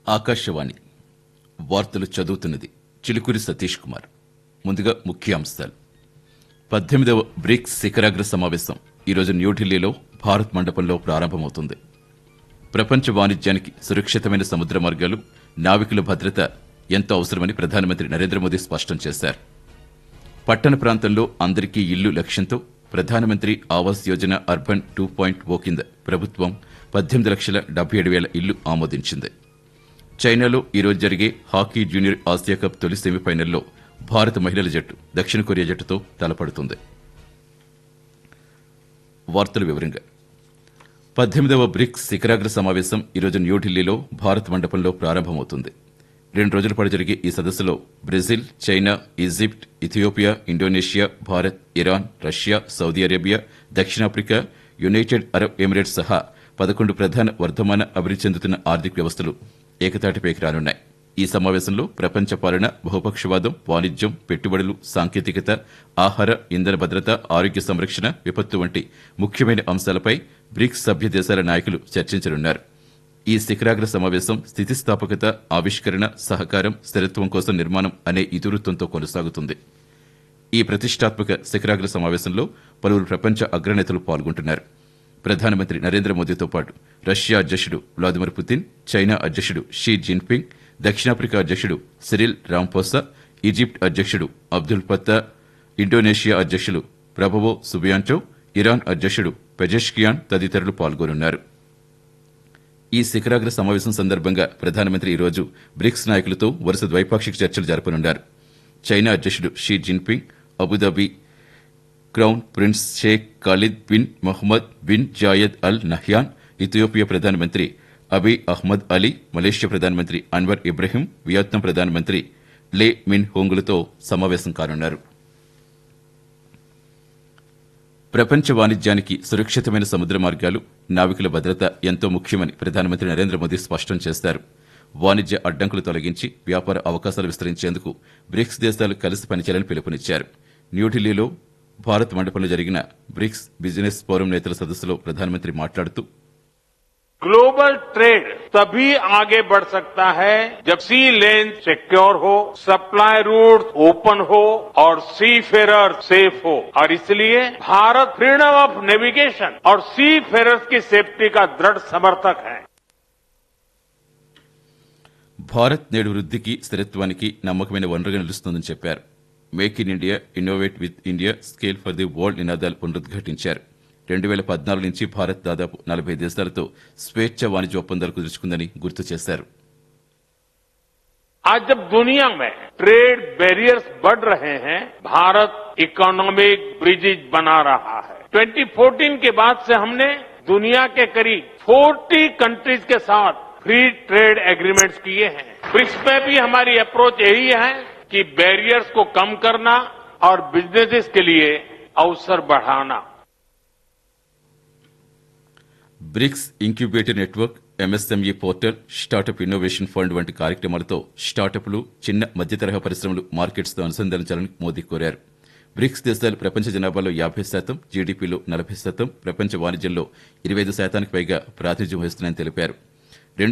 ఆకాశవాణి వార్తలు చదువుతున్నది చిలుకూరి సతీష్ కుమార్ ముందుగా ముఖ్యాంశాలు పద్దెనిమిదవ బ్రిక్స్ శిఖరాగ్ర సమావేశం ఈరోజు న్యూఢిల్లీలో భారత్ మండపంలో ప్రారంభమవుతుంది ప్రపంచ వాణిజ్యానికి సురక్షితమైన సముద్ర మార్గాలు నావికుల భద్రత ఎంతో అవసరమని ప్రధానమంత్రి నరేంద్ర మోదీ స్పష్టం చేశారు పట్టణ ప్రాంతంలో అందరికీ ఇల్లు లక్ష్యంతో ప్రధానమంత్రి Awas Yojana urban two point O కింద ప్రభుత్వం పద్దెనిమిది లక్షల డెబ్బై ఏడు వేల ఇల్లు ఆమోదించింది చైనాలో ఈరోజు జరిగే హాకీ జూనియర్ ఆసియా కప్ తొలి సెమీఫైనల్లో భారత మహిళల జట్టు దక్షిణ కొరియా జట్టుతో తలపడుతుంది వార్తల వివరంగా పద్దెనిమిదవ బ్రిక్స్ శిఖరాగ్ర సమావేశం ఈరోజు న్యూఢిల్లీలో భారత్ మండపంలో ప్రారంభమవుతుంది రెండు రోజుల పాటు జరిగే ఈ సదస్సులో Brazil China Egypt Ethiopia Indonesia Bharat Iran Russia Saudi Arabia దక్షిణాఫ్రికా యునైటెడ్ అరబ్ ఎమిరేట్స్ సహా పదకొండు ప్రధాన వర్ధమాన అభివృద్ధి చెందుతున్న ఆర్థిక వ్యవస్థలు ఏకతాటిపైకి రానున్నాయి ఈ సమావేశంలో ప్రపంచ పాలన బహుపక్షవాదం వాణిజ్యం పెట్టుబడులు సాంకేతికత ఆహార ఇంధన భద్రత ఆరోగ్య సంరక్షణ విపత్తు వంటి ముఖ్యమైన అంశాలపై బ్రిక్స్ సభ్య దేశాల నాయకులు చర్చించనున్నారు ఈ శిఖరాగ్ర సమావేశం స్థితిస్థాపకత ఆవిష్కరణ సహకారం స్థిరత్వం కోసం నిర్మాణం అనే ఇతివృత్తంతో కొనసాగుతుంది ఈ ప్రతిష్టాత్మక శిఖరాగ్ర సమావేశంలో పలువురు ప్రపంచ అగ్రనేతలు పాల్గొంటున్నారు ప్రధానమంత్రి నరేంద్ర మోదీతో పాటు రష్యా అధ్యక్షుడు వ్లాదిమిర్ పుతిన్ చైనా అధ్యక్షుడు షీ జిన్పింగ్ దక్షిణాఫ్రికా అధ్యక్షుడు సిరిల్ రాంపోసా ఈజిప్ట్ అధ్యక్షుడు అబ్దుల్ పత్తా ఇండోనేషియా అధ్యక్షులు ప్రభవో సుబియాంటో ఇరాన్ అధ్యక్షుడు పెజెష్కియాన్ తదితరులు పాల్గొనున్నారు ఈ శిఖరాగ్ర సమావేశం సందర్భంగా ప్రధానమంత్రి ఈరోజు బ్రిక్స్ నాయకులతో వరుస ద్వైపాక్షిక చర్చలు జరపనున్నారు చైనా అధ్యక్షుడు Xi Jinping Abu Dhabi crown prince Sheikh Khalid bin Mohammed bin Zayed Al Nahyan Ethiopia ప్రధానమంత్రి అబీ అహ్మద్ అలీ మలేషియా ప్రధానమంత్రి అన్వర్ ఇబ్రహీం వియత్నాం ప్రధానమంత్రి లే మిన్ హోంగులతో సమావేశం కానున్నారు ప్రపంచ వాణిజ్యానికి సురక్షితమైన సముద్ర మార్గాలు నావికుల భద్రత ఎంతో ముఖ్యమని ప్రధానమంత్రి నరేంద్ర మోదీ స్పష్టం చేశారు వాణిజ్య అడ్డంకులు తొలగించి వ్యాపార అవకాశాలు విస్తరించేందుకు బ్రిక్స్ దేశాలు కలిసి పనిచేయాలని పిలుపునిచ్చారు న్యూఢిల్లీలో భారత్ మండపంలో జరిగిన బ్రిక్స్ బిజినెస్ ఫోరం నేతల సదస్సులో ప్రధానమంత్రి మాట్లాడుతూ ग्लोबल ट्रेड तभी आगे बढ़ सकता है जब सी लेन सिक्योर हो सप्लाई रूट ओपन हो और सी फेरर सेफ हो और इसलिए भारत फ्रीडम ऑफ नेविगेशन और सी फेरर्स की सेफ्टी का दृढ़ समर्थक है భారత్ నేడు వృద్ధికి స్థిరత్వానికి నమ్మకమైన వనరుగా నిలుస్తుందని చెప్పారు make in India innovate with India scale for the world నినాదాలు పునరుద్ఘాటించారు రెండు వేల పద్నాలుగు నుంచి భారత్ దాదాపు నలభై దేశాలతో స్వేచ్ఛ వాణిజ్య ఒప్పందాలు కుదుర్చుకుందని గుర్తు చేశారు आज जब दुनिया में ट्रेड बैरियर्स बढ़ रहे हैं भारत इकोनॉमिक ब्रिजेज बना रहा है 2014 के बाद से हमने दुनिया के करीब 40 कंट्रीज के साथ फ्री ट्रेड एग्रीमेंट्स किए हैं ब्रिक्स में भी हमारी अप्रोच यही है कि बैरियर्स को कम करना और बिजनेसेस के लिए अवसर बढ़ाना BRICS incubator network MSME portal startup innovation fund వంటి కార్యక్రమాలతో స్టార్టప్లు చిన్న మధ్యతరహా పరిశ్రమలు మార్కెట్స్తో అనుసంధానించాలని మోదీ కోరారు బ్రిక్స్ దేశాలు ప్రపంచ జనాభాలో యాభై శాతం జీడీపీలో నలభై శాతం ప్రపంచ వాణిజ్యంలో ఇరవై ఐదు శాతానికి పైగా ప్రాతినిధ్యం వహిస్తున్నాయని తెలిపారు